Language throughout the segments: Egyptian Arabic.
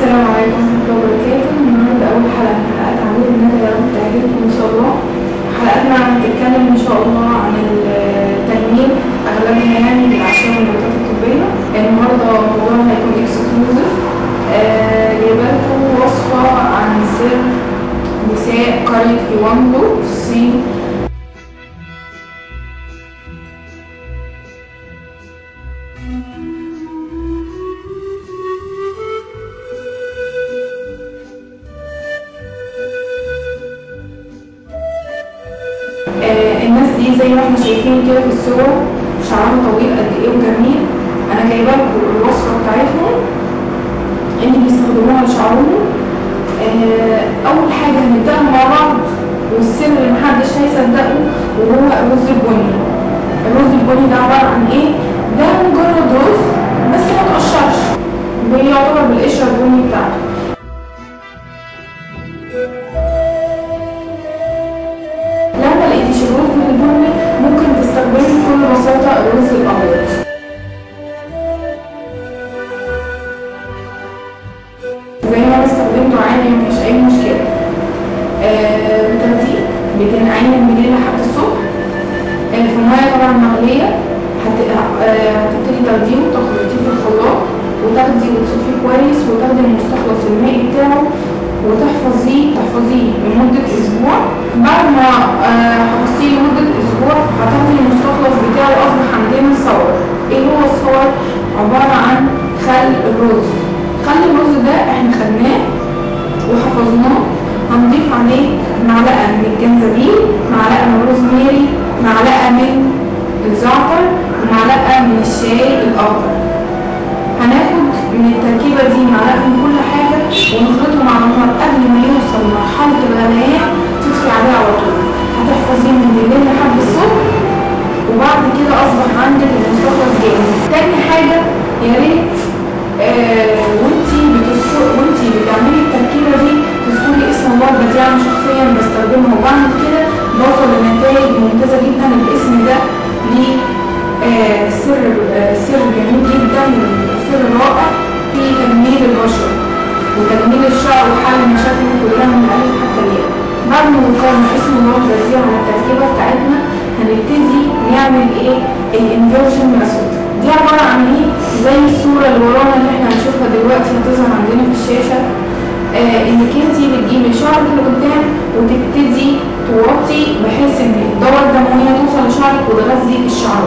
السلام عليكم ورحمة الله وبركاته النهاردة أول حلقة من حلقات عمير الندى يا رب تعجبكم إن شاء الله حلقتنا هتتكلم إن شاء الله عن التجميل أغلبها يعني بالأعشاب والنباتات الطبية النهاردة موضوعنا هيكون اكسكلوزيف جايبة لكم وصفة عن سر نساء قرية هيوانجو في الصين آه، الناس دي زي ما احنا شايفين كده في الصور شعرها طويل قد ايه وجميل انا جايبه لكم الوصفه بتاعتهم اللي بيستخدموها لشعرهم آه، اول حاجه هنبداها مع بعض والسر اللي محدش هيصدقه وهو الرز البني الرز البني ده عباره عن ايه ده مجرد رز بس ما تقشرش بيعتبر بالقشره البني بتاعته لو ما لقيتيش الرز البني ممكن تستخدمي بكل بساطة الرز الأبيض زي ما انا استخدمته عادي مفيش أي مشكلة آه بتاخديه بتنقعيه من بالليل لحد الصبح آه في مية طبعا مغلية هت- آه، هتبتدي تاخديه وتخلطيه في الخلاط وتاخدي وتصفيه كويس وتاخدي المستخلص المائي بتاعه وتحفظيه تحفظيه لمدة أسبوع بعد ما آه، حفظتيه لمدة أسبوع هتاخدي المستخلص بتاعه أصبح عندنا صور إيه هو الصور؟ عبارة عن خل الرز خل الرز ده إحنا خدناه وحفظناه هنضيف عليه معلقة من الجنزبيل معلقة من الروزماري معلقة من الزعتر ومعلقة من الشاي الأخضر هناخد من التركيبة دي معلقة من كل حاجة ونخلطهم على النار قبل ما يوصل مرحلة الغليان تطفي عليه على طول هتحفظيه من بالليل لحد الصبح وبعد كده أصبح عندك المستخلص جاهز تاني حاجة يا ريت آه وانتي بتسكر وانتي بتعملي التركيبة دي تذكري اسم الله البديع انا شخصيا بستخدمه وبعمل كده بوصل لنتائج ممتازة جدا الاسم ده ليه آه سر آه سر جميل جدا وسر رائع في تجميل البشرة وتجميل الشعر وحل مشاكله كلها من الألف حتى الياء بعد ما نقارن اسم الله البديع على التركيبة بتاعتنا هنبتدي نعمل ايه الانفيرجن ميثود دي عبارة عن ايه زي الصورة اللي ورانا اللي احنا هنشوفها دلوقتي هتظهر عندنا في الشاشة آه انك انت بتجيبي شعرك اللي قدام وتبتدي توطي بحيث ان الدورة الدموية توصل لشعرك وتغذي الشعر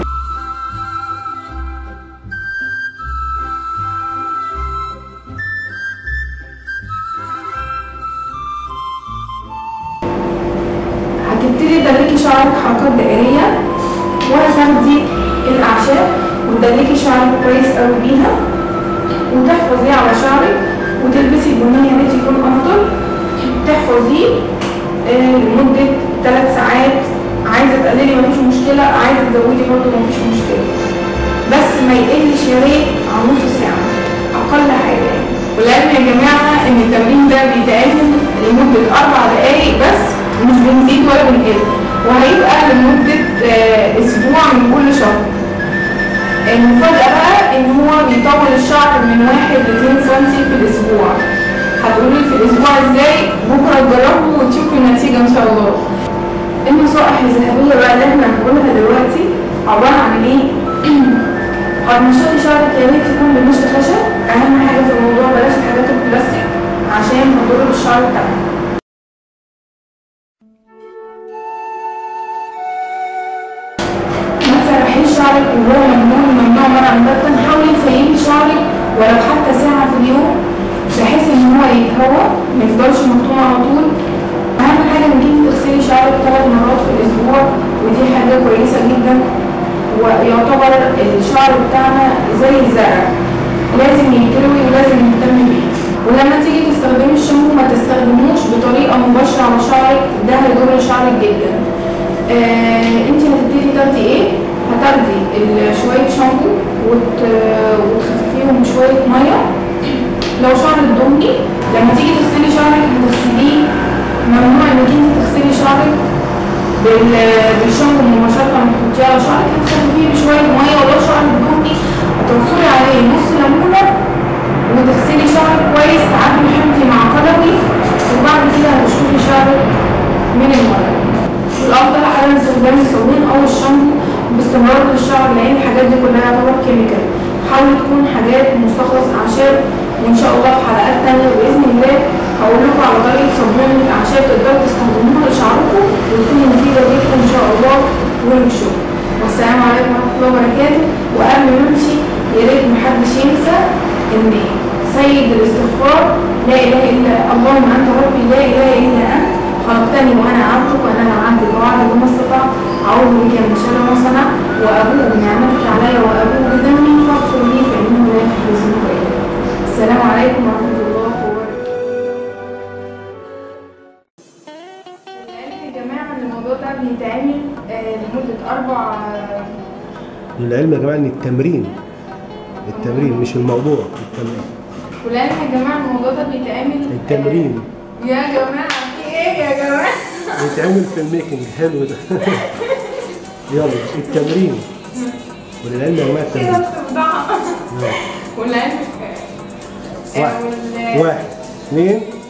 هتبتدي تدلكي شعرك حركات دائرية وهتاخدي الأعشاب وتدلكي شعرك كويس قوي بيها وتحفظيه على شعرك وتلبسي البنية يا ريت يكون أفضل تحفظيه آه، لمدة 3 ساعات عايزة تقللي مفيش مشكلة عايزة تزودي برضه مفيش مشكلة بس ما يقلش يا ريت عن نص ساعة أقل حاجة يعني والعلم يا جماعة إن التمرين ده بيتعمل لمدة أربع دقايق بس مش بنزيد ولا بنقل وهيبقى لمدة آه، أسبوع من كل شهر المفاجأة بقى إن هو بيطول الشعر من واحد لاتنين سنتي في الأسبوع هتقولي في الأسبوع إزاي بكرة تجربوا وتشوفوا النتيجة إن شاء الله النصائح الذهبية بقى اللي احنا هنقولها دلوقتي عبارة عن إيه؟ هتنشطي شعرك يا ريت يكون بنشط خشب أهم حاجة في الموضوع بلاش الحاجات البلاستيك عشان هتضر بالشعر بتاعنا ما تسرحيش شعرك وهو ممنوع ممنوع مرة مبتن حاولي تسيبي شعرك ولو حتى ساعة في اليوم بحيث ان هو يتهوى ما يفضلش مقطوع على طول اهم حاجة انك انت تغسلي شعرك ثلاث مرات في الاسبوع ودي حاجة كويسة جدا ويعتبر الشعر بتاعنا زي الزرع لازم يتروي ولازم نهتم بيه ولما تيجي تستخدمي الشامبو ما تستخدموش بطريقة مباشرة على شعرك ده هيضر شعرك جدا آه انت هتبتدي تاخدي ايه هتاخدي ال- شويه شامبو وت... وتخففيهم بشويه ميه لو شعرك دهني لما تيجي تغسلي شعرك هتغسليه ممنوع انك انت تغسلي شعرك بال... بالشامبو مباشره لما تحطيه على شعرك هتخففيه بشويه ميه ولو شعرك دهني هتعصري عليه نص ليمونه و... بتغسلي شعرك كويس تعبي حمتي مع قلبي وبعد كده هتشوفي شعرك من المرة الأفضل عدم استخدام الصابون أو الشامبو باستمرار للشعر لأن الحاجات دي كلها يعتبر كيميكال حاول تكون حاجات مستخلص أعشاب وإن شاء الله في حلقات تانية بإذن الله هقول لكم على طريقة صابون الأعشاب تقدروا تستخدموها لشعركم وتكون مفيدة ليكم إن شاء الله وللشغل والسلام عليكم ورحمة الله وبركاته وقبل ما نمشي يا ريت محدش ينسى إن سيد الاستغفار لا إله إلا اللهم أنت ربي لا إله إلا أنت خلقتني وأنا عبدك وأنا عبدك وعبدك ما استطعت أعوذ بك من شر ما صنعت وأبوء بنعمتك علي وأبوء بذنبي فاغفر لي فإنه لا يغفر الذنوب إلا أنت السلام عليكم ورحمة الله وبركاته العلم يا جماعة إن الموضوع ده بيتعمل آه، لمدة أربع آه، العلم يا جماعه ان التمرين التمرين مش الموضوع التمرين والعلم يا جماعة الموضوع ده بيتعمل آه، التمرين يا جماعة في إيه يا جماعة؟ بيتعمل في الميكنج حلو ده يلا التمرين وللعلم يا جماعه كده التمرين بتفضحها يلا. والعلم آه، واحد وال- واحد اثنين